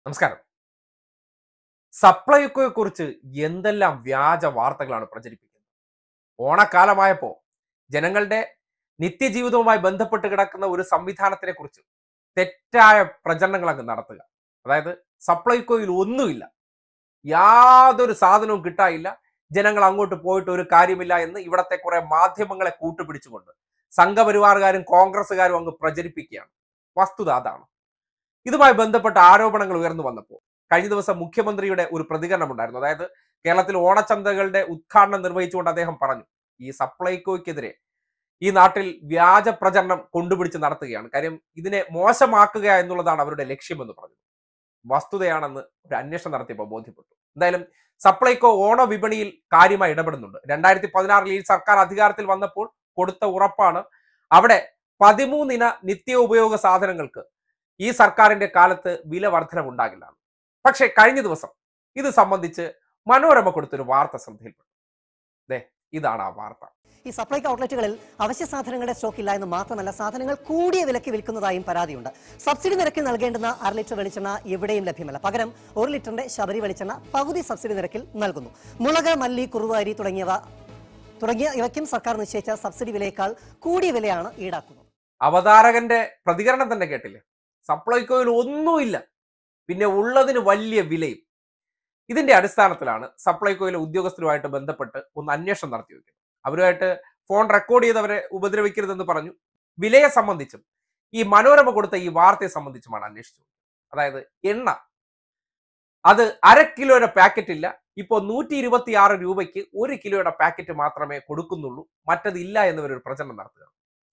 നമസ്കാരം സപ്ലൈകോയെ കുറിച്ച് എന്തെല്ലാം വ്യാജ വാർത്തകളാണ് പ്രചരിപ്പിക്കുന്നത് ഓണക്കാലമായപ്പോ ജനങ്ങളുടെ നിത്യജീവിതവുമായി ബന്ധപ്പെട്ട് കിടക്കുന്ന ഒരു സംവിധാനത്തിനെ കുറിച്ച് തെറ്റായ പ്രചരണങ്ങൾ അങ്ങ് നടത്തുക അതായത് സപ്ലൈകോയിൽ ഒന്നുമില്ല യാതൊരു സാധനവും കിട്ടാനില്ല ജനങ്ങൾ അങ്ങോട്ട് പോയിട്ട് ഒരു കാര്യമില്ല എന്ന് ഇവിടത്തെ കുറെ മാധ്യമങ്ങളെ കൂട്ടുപിടിച്ചുകൊണ്ട് സംഘപരിവാറുകാരും കോൺഗ്രസ്സുകാരും അങ്ങ് പ്രചരിപ്പിക്കുകയാണ് വസ്തുത അതാണ് ഇതുമായി ബന്ധപ്പെട്ട ആരോപണങ്ങൾ ഉയർന്നു വന്നപ്പോൾ കഴിഞ്ഞ ദിവസം മുഖ്യമന്ത്രിയുടെ ഒരു പ്രതികരണം ഉണ്ടായിരുന്നു അതായത് കേരളത്തിൽ ഓണച്ചന്തകളുടെ ഉദ്ഘാടനം നിർവഹിച്ചുകൊണ്ട് അദ്ദേഹം പറഞ്ഞു ഈ സപ്ലൈകോയ്ക്കെതിരെ ഈ നാട്ടിൽ വ്യാജ പ്രചരണം കൊണ്ടുപിടിച്ച് നടത്തുകയാണ് കാര്യം ഇതിനെ മോശമാക്കുക എന്നുള്ളതാണ് അവരുടെ ലക്ഷ്യമെന്ന് പറഞ്ഞു വസ്തുതയാണെന്ന് ഒരു അന്വേഷണം നടത്തിയപ്പോൾ ബോധ്യപ്പെട്ടു എന്തായാലും സപ്ലൈകോ ഓണ വിപണിയിൽ കാര്യമായി ഇടപെടുന്നുണ്ട് രണ്ടായിരത്തി പതിനാറിൽ ഈ സർക്കാർ അധികാരത്തിൽ വന്നപ്പോൾ കൊടുത്ത ഉറപ്പാണ് അവിടെ പതിമൂന്നിന നിത്യോപയോഗ സാധനങ്ങൾക്ക് ഈ സർക്കാരിന്റെ കാലത്ത് വില വർധന ഉണ്ടാകില്ല പക്ഷേ കഴിഞ്ഞ ദിവസം ഇത് സംബന്ധിച്ച് മനോരമ കൊടുത്തൊരു വാർത്ത ശ്രദ്ധയിൽപ്പെട്ടു ദേ ഇതാണ് ആ വാർത്ത ഈ സപ്ലൈകോ ഔട്ട്ലെറ്റുകളിൽ അവശ്യ സാധനങ്ങളുടെ സ്റ്റോക്ക് ഇല്ല എന്ന് മാത്രമല്ല സാധനങ്ങൾ കൂടിയ വിലയ്ക്ക് വിൽക്കുന്നതായും പരാതിയുണ്ട് സബ്സിഡി നിരക്കിൽ നൽകേണ്ടുന്ന അര ലിറ്റർ വെളിച്ചെണ്ണ എവിടെയും ലഭ്യമല്ല പകരം ഒരു ലിറ്ററിന്റെ ശബരി വെളിച്ചെണ്ണ പകുതി സബ്സിഡി നിരക്കിൽ നൽകുന്നു മുളക് മല്ലി കുറുവാരി തുടങ്ങിയവ തുടങ്ങിയ ഇവയ്ക്കും സർക്കാർ നിശ്ചയിച്ച സബ്സിഡി വിലയേക്കാൾ കൂടിയ വിലയാണ് ഈടാക്കുന്നത് അവതാരകന്റെ പ്രതികരണം തന്നെ കേട്ടില്ലേ സപ്ലൈകോയിൽ ഒന്നുമില്ല പിന്നെ ഉള്ളതിന് വലിയ വിലയും ഇതിന്റെ അടിസ്ഥാനത്തിലാണ് സപ്ലൈകോയിലെ ഉദ്യോഗസ്ഥരുമായിട്ട് ബന്ധപ്പെട്ട് ഒന്ന് അന്വേഷണം നടത്തി വെക്കുന്നത് അവരുമായിട്ട് ഫോൺ റെക്കോർഡ് ചെയ്തവരെ ഉപദ്രവിക്കരുതെന്ന് പറഞ്ഞു വിലയെ സംബന്ധിച്ചും ഈ മനോരമ കൊടുത്ത ഈ വാർത്തയെ സംബന്ധിച്ചുമാണ് അന്വേഷിച്ചത് അതായത് എണ്ണ അത് അര കിലോയുടെ പാക്കറ്റ് ഇല്ല ഇപ്പോൾ നൂറ്റി ഇരുപത്തി ആറ് രൂപയ്ക്ക് ഒരു കിലോയുടെ പാക്കറ്റ് മാത്രമേ കൊടുക്കുന്നുള്ളൂ മറ്റത് ഇല്ല എന്നിവരൊരു പ്രചരണം നടത്തുക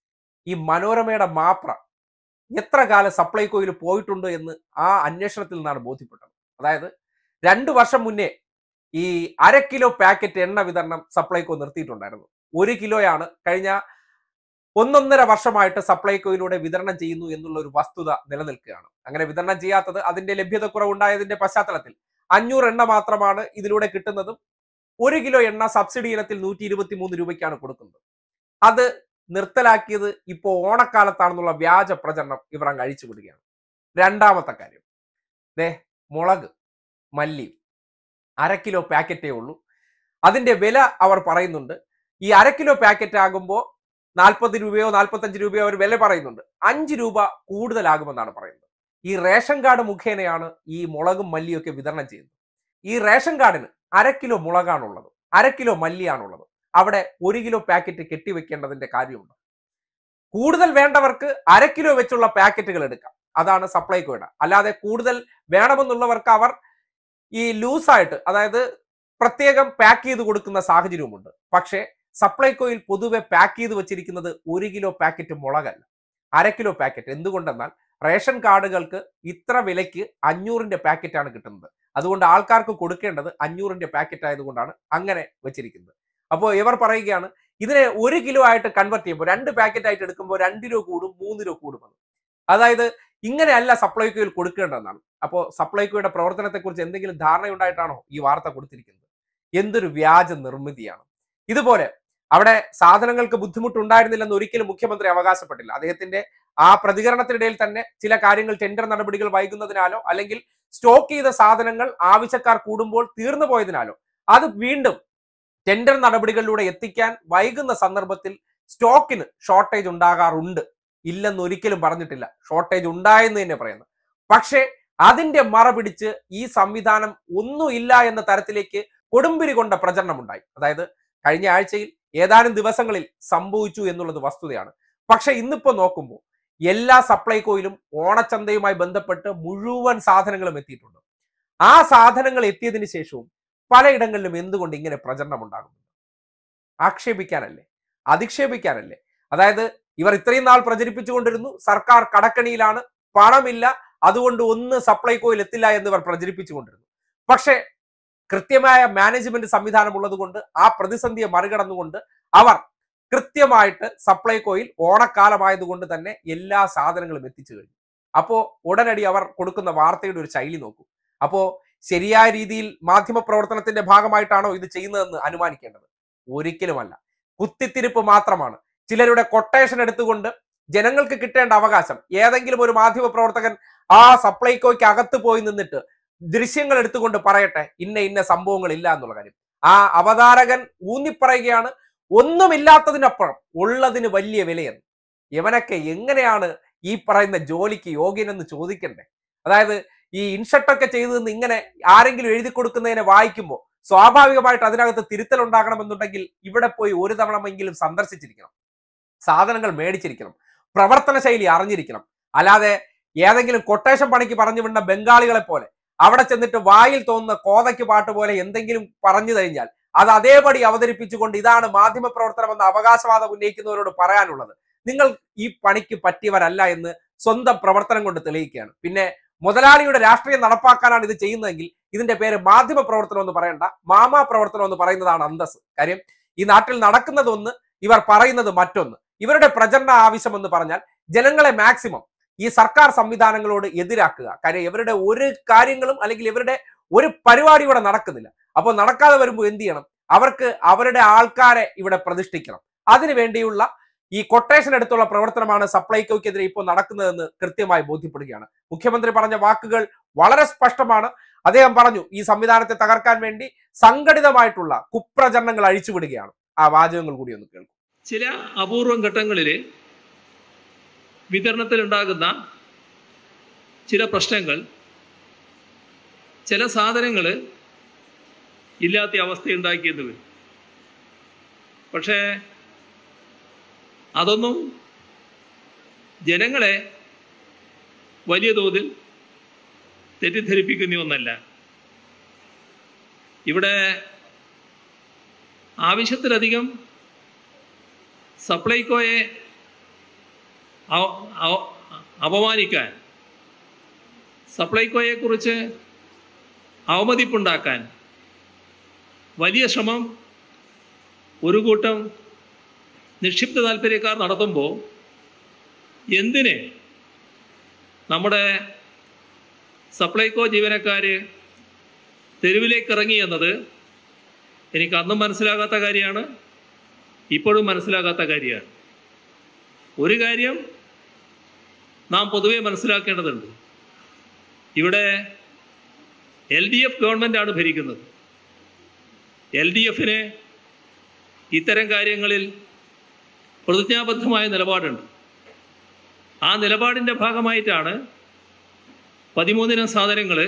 ഈ മനോരമയുടെ മാപ്ര എത്ര കാലം സപ്ലൈകോയിൽ പോയിട്ടുണ്ട് എന്ന് ആ അന്വേഷണത്തിൽ നിന്നാണ് ബോധ്യപ്പെട്ടത് അതായത് രണ്ടു വർഷം മുന്നേ ഈ അര കിലോ പാക്കറ്റ് എണ്ണ വിതരണം സപ്ലൈകോ നിർത്തിയിട്ടുണ്ടായിരുന്നു ഒരു കിലോയാണ് കഴിഞ്ഞ ഒന്നൊന്നര വർഷമായിട്ട് സപ്ലൈകോയിലൂടെ വിതരണം ചെയ്യുന്നു എന്നുള്ള ഒരു വസ്തുത നിലനിൽക്കുകയാണ് അങ്ങനെ വിതരണം ചെയ്യാത്തത് അതിന്റെ ലഭ്യത കുറവുണ്ടായതിന്റെ പശ്ചാത്തലത്തിൽ അഞ്ഞൂറ് എണ്ണ മാത്രമാണ് ഇതിലൂടെ കിട്ടുന്നതും ഒരു കിലോ എണ്ണ സബ്സിഡി ഇനത്തിൽ നൂറ്റി ഇരുപത്തി മൂന്ന് രൂപയ്ക്കാണ് കൊടുക്കുന്നത് അത് നിർത്തലാക്കിയത് ഇപ്പോൾ ഓണക്കാലത്താണെന്നുള്ള വ്യാജ പ്രചരണം ഇവർ അങ്ങ് അഴിച്ചു വിടുകയാണ് രണ്ടാമത്തെ കാര്യം ദേ മുളക് മല്ലി അര കിലോ പാക്കറ്റേ ഉള്ളൂ അതിന്റെ വില അവർ പറയുന്നുണ്ട് ഈ അര കിലോ പാക്കറ്റ് ആകുമ്പോൾ നാൽപ്പത് രൂപയോ നാൽപ്പത്തഞ്ച് രൂപയോ അവർ വില പറയുന്നുണ്ട് അഞ്ച് രൂപ കൂടുതലാകുമെന്നാണ് പറയുന്നത് ഈ റേഷൻ കാർഡ് മുഖേനയാണ് ഈ മുളകും മല്ലിയൊക്കെ വിതരണം ചെയ്യുന്നത് ഈ റേഷൻ കാർഡിന് അര കിലോ മുളകാണുള്ളത് അര കിലോ മല്ലിയാണുള്ളത് അവിടെ ഒരു കിലോ പാക്കറ്റ് കെട്ടിവെക്കേണ്ടതിന്റെ കാര്യമുണ്ട് കൂടുതൽ വേണ്ടവർക്ക് അര കിലോ വെച്ചുള്ള പാക്കറ്റുകൾ എടുക്കാം അതാണ് സപ്ലൈകോയുടെ അല്ലാതെ കൂടുതൽ വേണമെന്നുള്ളവർക്ക് അവർ ഈ ലൂസായിട്ട് അതായത് പ്രത്യേകം പാക്ക് ചെയ്ത് കൊടുക്കുന്ന സാഹചര്യവുമുണ്ട് പക്ഷേ സപ്ലൈകോയിൽ പൊതുവെ പാക്ക് ചെയ്ത് വെച്ചിരിക്കുന്നത് ഒരു കിലോ പാക്കറ്റ് മുളകല്ല അര കിലോ പാക്കറ്റ് എന്തുകൊണ്ടെന്നാൽ റേഷൻ കാർഡുകൾക്ക് ഇത്ര വിലയ്ക്ക് അഞ്ഞൂറിന്റെ പാക്കറ്റാണ് കിട്ടുന്നത് അതുകൊണ്ട് ആൾക്കാർക്ക് കൊടുക്കേണ്ടത് അഞ്ഞൂറിന്റെ പാക്കറ്റ് ആയതുകൊണ്ടാണ് അങ്ങനെ വെച്ചിരിക്കുന്നത് അപ്പോൾ ഇവർ പറയുകയാണ് ഇതിനെ ഒരു കിലോ ആയിട്ട് കൺവെർട്ട് ചെയ്യുമ്പോൾ രണ്ട് പാക്കറ്റ് ആയിട്ട് എടുക്കുമ്പോൾ രണ്ട് രൂപ കൂടും മൂന്ന് രൂപ കൂടുമെന്ന് അതായത് ഇങ്ങനെയല്ല സപ്ലൈകോയിൽ കൊടുക്കേണ്ടതെന്നാണ് അപ്പോൾ സപ്ലൈകോയുടെ പ്രവർത്തനത്തെക്കുറിച്ച് എന്തെങ്കിലും ധാരണയുണ്ടായിട്ടാണോ ഈ വാർത്ത കൊടുത്തിരിക്കുന്നത് എന്തൊരു വ്യാജ നിർമ്മിതിയാണ് ഇതുപോലെ അവിടെ സാധനങ്ങൾക്ക് ബുദ്ധിമുട്ടുണ്ടായിരുന്നില്ലെന്ന് ഒരിക്കലും മുഖ്യമന്ത്രി അവകാശപ്പെട്ടില്ല അദ്ദേഹത്തിന്റെ ആ പ്രതികരണത്തിനിടയിൽ തന്നെ ചില കാര്യങ്ങൾ ടെൻഡർ നടപടികൾ വൈകുന്നതിനാലോ അല്ലെങ്കിൽ സ്റ്റോക്ക് ചെയ്ത സാധനങ്ങൾ ആവശ്യക്കാർ കൂടുമ്പോൾ തീർന്നു പോയതിനാലോ അത് വീണ്ടും ടെൻഡർ നടപടികളിലൂടെ എത്തിക്കാൻ വൈകുന്ന സന്ദർഭത്തിൽ സ്റ്റോക്കിന് ഷോർട്ടേജ് ഉണ്ടാകാറുണ്ട് ഇല്ലെന്ന് ഒരിക്കലും പറഞ്ഞിട്ടില്ല ഷോർട്ടേജ് ഉണ്ടായെന്ന് തന്നെ പറയുന്നത് പക്ഷേ അതിന്റെ മറ പിടിച്ച് ഈ സംവിധാനം ഒന്നുമില്ല എന്ന തരത്തിലേക്ക് കൊടുമ്പിരി കൊണ്ട പ്രചരണമുണ്ടായി അതായത് കഴിഞ്ഞ ആഴ്ചയിൽ ഏതാനും ദിവസങ്ങളിൽ സംഭവിച്ചു എന്നുള്ളത് വസ്തുതയാണ് പക്ഷെ ഇന്നിപ്പോ നോക്കുമ്പോൾ എല്ലാ സപ്ലൈകോയിലും ഓണച്ചന്തയുമായി ബന്ധപ്പെട്ട് മുഴുവൻ സാധനങ്ങളും എത്തിയിട്ടുണ്ട് ആ സാധനങ്ങൾ എത്തിയതിനു ശേഷവും പലയിടങ്ങളിലും എന്തുകൊണ്ട് ഇങ്ങനെ പ്രചരണം ഉണ്ടാകുന്നു ആക്ഷേപിക്കാനല്ലേ അധിക്ഷേപിക്കാനല്ലേ അതായത് ഇവർ ഇത്രയും നാൾ പ്രചരിപ്പിച്ചുകൊണ്ടിരുന്നു സർക്കാർ കടക്കണിയിലാണ് പണമില്ല അതുകൊണ്ട് ഒന്ന് സപ്ലൈകോയിൽ എത്തില്ല എന്ന് ഇവർ പ്രചരിപ്പിച്ചുകൊണ്ടിരുന്നു പക്ഷേ കൃത്യമായ മാനേജ്മെന്റ് സംവിധാനം ഉള്ളതുകൊണ്ട് ആ പ്രതിസന്ധിയെ മറികടന്നുകൊണ്ട് അവർ കൃത്യമായിട്ട് സപ്ലൈകോയിൽ ഓണക്കാലമായതുകൊണ്ട് തന്നെ എല്ലാ സാധനങ്ങളും എത്തിച്ചു കഴിഞ്ഞു അപ്പോ ഉടനടി അവർ കൊടുക്കുന്ന വാർത്തയുടെ ഒരു ശൈലി നോക്കൂ അപ്പോ ശരിയായ രീതിയിൽ മാധ്യമ പ്രവർത്തനത്തിന്റെ ഭാഗമായിട്ടാണോ ഇത് ചെയ്യുന്നതെന്ന് അനുമാനിക്കേണ്ടത് ഒരിക്കലുമല്ല കുത്തിത്തിരിപ്പ് മാത്രമാണ് ചിലരുടെ കൊട്ടേഷൻ എടുത്തുകൊണ്ട് ജനങ്ങൾക്ക് കിട്ടേണ്ട അവകാശം ഏതെങ്കിലും ഒരു മാധ്യമ പ്രവർത്തകൻ ആ സപ്ലൈകോയ്ക്ക് അകത്ത് പോയി നിന്നിട്ട് ദൃശ്യങ്ങൾ എടുത്തുകൊണ്ട് പറയട്ടെ ഇന്ന ഇന്ന സംഭവങ്ങൾ ഇല്ല എന്നുള്ള കാര്യം ആ അവതാരകൻ ഊന്നിപ്പറയുകയാണ് ഒന്നുമില്ലാത്തതിനപ്പുറം ഉള്ളതിന് വലിയ വിലയെന്ന് ഇവനൊക്കെ എങ്ങനെയാണ് ഈ പറയുന്ന ജോലിക്ക് യോഗ്യനെന്ന് ചോദിക്കണ്ടേ അതായത് ഈ ഇൻഷർട്ടൊക്കെ ചെയ്തു നിന്ന് ഇങ്ങനെ ആരെങ്കിലും എഴുതി കൊടുക്കുന്നതിനെ വായിക്കുമ്പോൾ സ്വാഭാവികമായിട്ട് അതിനകത്ത് തിരുത്തൽ ഉണ്ടാകണമെന്നുണ്ടെങ്കിൽ ഇവിടെ പോയി ഒരു തവണമെങ്കിലും സന്ദർശിച്ചിരിക്കണം സാധനങ്ങൾ മേടിച്ചിരിക്കണം പ്രവർത്തന ശൈലി അറിഞ്ഞിരിക്കണം അല്ലാതെ ഏതെങ്കിലും കൊട്ടേഷൻ പണിക്ക് പറഞ്ഞു വിടുന്ന ബംഗാളികളെ പോലെ അവിടെ ചെന്നിട്ട് വായിൽ തോന്നുന്ന കോതയ്ക്ക് പാട്ട് പോലെ എന്തെങ്കിലും പറഞ്ഞു കഴിഞ്ഞാൽ അത് അതേപടി അവതരിപ്പിച്ചുകൊണ്ട് ഇതാണ് മാധ്യമ പ്രവർത്തനം എന്ന അവകാശവാദം ഉന്നയിക്കുന്നവരോട് പറയാനുള്ളത് നിങ്ങൾ ഈ പണിക്ക് പറ്റിയവരല്ല എന്ന് സ്വന്തം പ്രവർത്തനം കൊണ്ട് തെളിയിക്കുകയാണ് പിന്നെ മുതലാളിയുടെ രാഷ്ട്രീയം നടപ്പാക്കാനാണ് ഇത് ചെയ്യുന്നതെങ്കിൽ ഇതിന്റെ പേര് മാധ്യമ പ്രവർത്തനം എന്ന് പറയണ്ട മാമാ പ്രവർത്തനം എന്ന് പറയുന്നതാണ് അന്തസ് കാര്യം ഈ നാട്ടിൽ നടക്കുന്നത് ഒന്ന് ഇവർ പറയുന്നത് മറ്റൊന്ന് ഇവരുടെ പ്രചരണ ആവശ്യം എന്ന് പറഞ്ഞാൽ ജനങ്ങളെ മാക്സിമം ഈ സർക്കാർ സംവിധാനങ്ങളോട് എതിരാക്കുക കാര്യം ഇവരുടെ ഒരു കാര്യങ്ങളും അല്ലെങ്കിൽ ഇവരുടെ ഒരു പരിപാടി ഇവിടെ നടക്കുന്നില്ല അപ്പോൾ നടക്കാതെ വരുമ്പോൾ എന്ത് ചെയ്യണം അവർക്ക് അവരുടെ ആൾക്കാരെ ഇവിടെ പ്രതിഷ്ഠിക്കണം അതിനു വേണ്ടിയുള്ള ഈ കൊട്ടേഷൻ എടുത്തുള്ള പ്രവർത്തനമാണ് സപ്ലൈകോയ്ക്കെതിരെ ഇപ്പോൾ നടക്കുന്നതെന്ന് കൃത്യമായി ബോധ്യപ്പെടുകയാണ് മുഖ്യമന്ത്രി പറഞ്ഞ വാക്കുകൾ വളരെ സ്പഷ്ടമാണ് അദ്ദേഹം പറഞ്ഞു ഈ സംവിധാനത്തെ തകർക്കാൻ വേണ്ടി സംഘടിതമായിട്ടുള്ള കുപ്രചരണങ്ങൾ അഴിച്ചുവിടുകയാണ് ആ വാചകങ്ങൾ കൂടി ഒന്ന് കേൾക്കും ചില അപൂർവം ഘട്ടങ്ങളിൽ വിതരണത്തിലുണ്ടാകുന്ന ചില പ്രശ്നങ്ങൾ ചില സാധനങ്ങൾ ഇല്ലാത്ത അവസ്ഥയുണ്ടാക്കിയെന്ന് വരും പക്ഷേ അതൊന്നും ജനങ്ങളെ വലിയ തോതിൽ തെറ്റിദ്ധരിപ്പിക്കുന്ന ഒന്നല്ല ഇവിടെ ആവശ്യത്തിലധികം സപ്ലൈകോയെ അവ- അവ- അപമാനിക്കാൻ സപ്ലൈകോയെക്കുറിച്ച് അവമതിപ്പുണ്ടാക്കാൻ വലിയ ശ്രമം ഒരു കൂട്ടം നിക്ഷിപ്ത താല്പര്യക്കാർ നടത്തുമ്പോൾ എന്തിന് നമ്മുടെ സപ്ലൈകോ ജീവനക്കാർ തെരുവിലേക്ക് ഇറങ്ങി എന്നത് എനിക്ക് അന്നും മനസ്സിലാകാത്ത കാര്യമാണ് ഇപ്പോഴും മനസ്സിലാകാത്ത കാര്യമാണ് ഒരു കാര്യം നാം പൊതുവെ മനസ്സിലാക്കേണ്ടതുണ്ട് ഇവിടെ എൽ ഡി എഫ് ഗവൺമെൻറ്റാണ് ഭരിക്കുന്നത് എൽ ഡി എഫിന് ഇത്തരം കാര്യങ്ങളിൽ പ്രതിജ്ഞാബദ്ധമായ നിലപാടുണ്ട് ആ നിലപാടിൻ്റെ ഭാഗമായിട്ടാണ് പതിമൂന്നിനം സാധനങ്ങൾ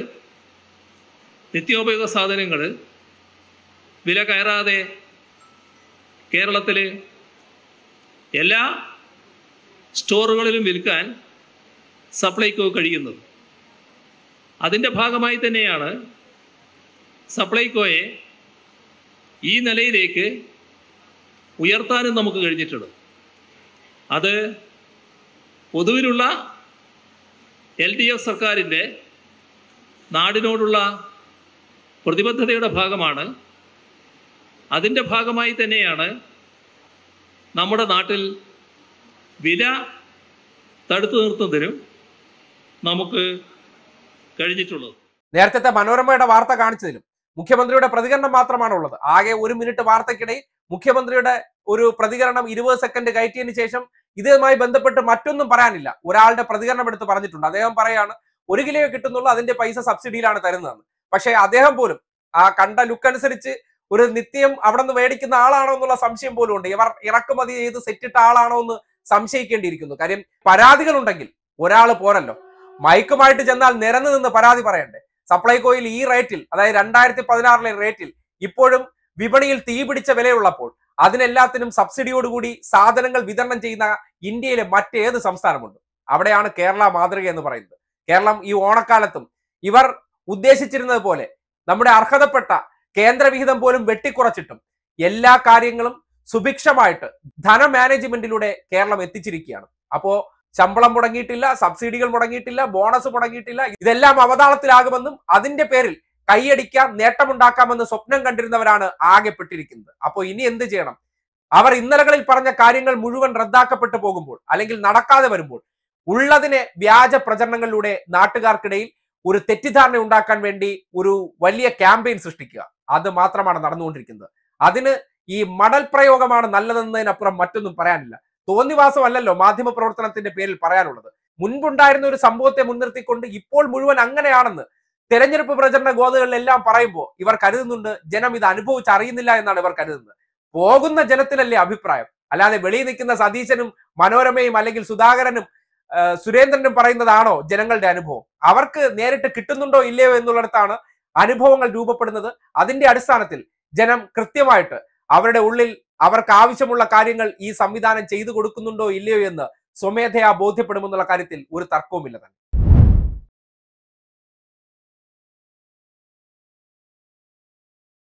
നിത്യോപയോഗ സാധനങ്ങൾ വില കയറാതെ കേരളത്തിൽ എല്ലാ സ്റ്റോറുകളിലും വിൽക്കാൻ സപ്ലൈകോ കഴിയുന്നത് അതിൻ്റെ ഭാഗമായി തന്നെയാണ് സപ്ലൈകോയെ ഈ നിലയിലേക്ക് ഉയർത്താനും നമുക്ക് കഴിഞ്ഞിട്ടുള്ളത് അത് പൊതുവിലുള്ള എൽ ഡി എഫ് സർക്കാരിൻ്റെ നാടിനോടുള്ള പ്രതിബദ്ധതയുടെ ഭാഗമാണ് അതിൻ്റെ ഭാഗമായി തന്നെയാണ് നമ്മുടെ നാട്ടിൽ വില തടുത്തു നിർത്തുന്നതിനും നമുക്ക് കഴിഞ്ഞിട്ടുള്ളത് നേരത്തെ മനോരമയുടെ വാർത്ത കാണിച്ചതിലും മുഖ്യമന്ത്രിയുടെ പ്രതികരണം മാത്രമാണ് ഉള്ളത് ആകെ ഒരു മിനിറ്റ് വാർത്തക്കിടയിൽ മുഖ്യമന്ത്രിയുടെ ഒരു പ്രതികരണം ഇരുപത് സെക്കൻഡ് കയറ്റിയതിനു ശേഷം ഇതുമായി ബന്ധപ്പെട്ട് മറ്റൊന്നും പറയാനില്ല ഒരാളുടെ പ്രതികരണം എടുത്ത് പറഞ്ഞിട്ടുണ്ട് അദ്ദേഹം പറയാണ് ഒരു കിലോ കിട്ടുന്നുള്ളൂ അതിന്റെ പൈസ സബ്സിഡിയിലാണ് തരുന്നതെന്ന് പക്ഷേ അദ്ദേഹം പോലും ആ കണ്ട ലുക്ക് അനുസരിച്ച് ഒരു നിത്യം അവിടെ നിന്ന് മേടിക്കുന്ന ആളാണോ എന്നുള്ള സംശയം പോലും ഉണ്ട് ഇവർ ഇറക്കുമതി ചെയ്ത് സെറ്റിട്ട ആളാണോ എന്ന് സംശയിക്കേണ്ടിയിരിക്കുന്നു കാര്യം പരാതികൾ ഉണ്ടെങ്കിൽ ഒരാൾ പോരല്ലോ മയക്കുമായിട്ട് ചെന്നാൽ നിരന്നു നിന്ന് പരാതി പറയണ്ടേ സപ്ലൈകോയിൽ ഈ റേറ്റിൽ അതായത് രണ്ടായിരത്തി പതിനാറിലെ റേറ്റിൽ ഇപ്പോഴും വിപണിയിൽ തീ പിടിച്ച വിലയുള്ളപ്പോൾ അതിനെല്ലാത്തിനും സബ്സിഡിയോടുകൂടി സാധനങ്ങൾ വിതരണം ചെയ്യുന്ന ഇന്ത്യയിലെ മറ്റേത് സംസ്ഥാനമുണ്ട് അവിടെയാണ് കേരള മാതൃക എന്ന് പറയുന്നത് കേരളം ഈ ഓണക്കാലത്തും ഇവർ ഉദ്ദേശിച്ചിരുന്നത് പോലെ നമ്മുടെ അർഹതപ്പെട്ട കേന്ദ്രവിഹിതം പോലും വെട്ടിക്കുറച്ചിട്ടും എല്ലാ കാര്യങ്ങളും സുഭിക്ഷമായിട്ട് ധന മാനേജ്മെന്റിലൂടെ കേരളം എത്തിച്ചിരിക്കുകയാണ് അപ്പോ ശമ്പളം മുടങ്ങിയിട്ടില്ല സബ്സിഡികൾ മുടങ്ങിയിട്ടില്ല ബോണസ് മുടങ്ങിയിട്ടില്ല ഇതെല്ലാം അവതാളത്തിലാകുമെന്നും അതിന്റെ പേരിൽ കൈയടിക്കാം നേട്ടമുണ്ടാക്കാമെന്ന് സ്വപ്നം കണ്ടിരുന്നവരാണ് ആകെപ്പെട്ടിരിക്കുന്നത് അപ്പോൾ ഇനി എന്ത് ചെയ്യണം അവർ ഇന്നലകളിൽ പറഞ്ഞ കാര്യങ്ങൾ മുഴുവൻ റദ്ദാക്കപ്പെട്ടു പോകുമ്പോൾ അല്ലെങ്കിൽ നടക്കാതെ വരുമ്പോൾ ഉള്ളതിനെ വ്യാജ പ്രചരണങ്ങളിലൂടെ നാട്ടുകാർക്കിടയിൽ ഒരു തെറ്റിദ്ധാരണ ഉണ്ടാക്കാൻ വേണ്ടി ഒരു വലിയ ക്യാമ്പയിൻ സൃഷ്ടിക്കുക അത് മാത്രമാണ് നടന്നുകൊണ്ടിരിക്കുന്നത് അതിന് ഈ മടൽ പ്രയോഗമാണ് നല്ലതെന്നതിനപ്പുറം മറ്റൊന്നും പറയാനില്ല തോന്നിവാസമല്ലല്ലോ മാധ്യമ പ്രവർത്തനത്തിന്റെ പേരിൽ പറയാനുള്ളത് മുൻപുണ്ടായിരുന്ന ഒരു സംഭവത്തെ മുൻനിർത്തിക്കൊണ്ട് ഇപ്പോൾ മുഴുവൻ അങ്ങനെയാണെന്ന് തെരഞ്ഞെടുപ്പ് പ്രചരണ ഗോതകളിലെല്ലാം പറയുമ്പോൾ ഇവർ കരുതുന്നുണ്ട് ജനം ഇത് അനുഭവിച്ച് അറിയുന്നില്ല എന്നാണ് ഇവർ കരുതുന്നത് പോകുന്ന ജനത്തിലല്ലേ അഭിപ്രായം അല്ലാതെ വെളിയിൽ നിൽക്കുന്ന സതീശനും മനോരമയും അല്ലെങ്കിൽ സുധാകരനും ആ, സുരേന്ദ്രനും പറയുന്നതാണോ ജനങ്ങളുടെ അനുഭവം അവർക്ക് നേരിട്ട് കിട്ടുന്നുണ്ടോ ഇല്ലയോ എന്നുള്ളിടത്താണ് അനുഭവങ്ങൾ രൂപപ്പെടുന്നത് അതിന്റെ അടിസ്ഥാനത്തിൽ ജനം കൃത്യമായിട്ട് അവരുടെ ഉള്ളിൽ അവർക്ക് ആവശ്യമുള്ള കാര്യങ്ങൾ ഈ സംവിധാനം ചെയ്തു കൊടുക്കുന്നുണ്ടോ ഇല്ലയോ എന്ന് സ്വമേധയാ ബോധ്യപ്പെടുമെന്നുള്ള കാര്യത്തിൽ ഒരു തർക്കവുമില്ല തന്നെ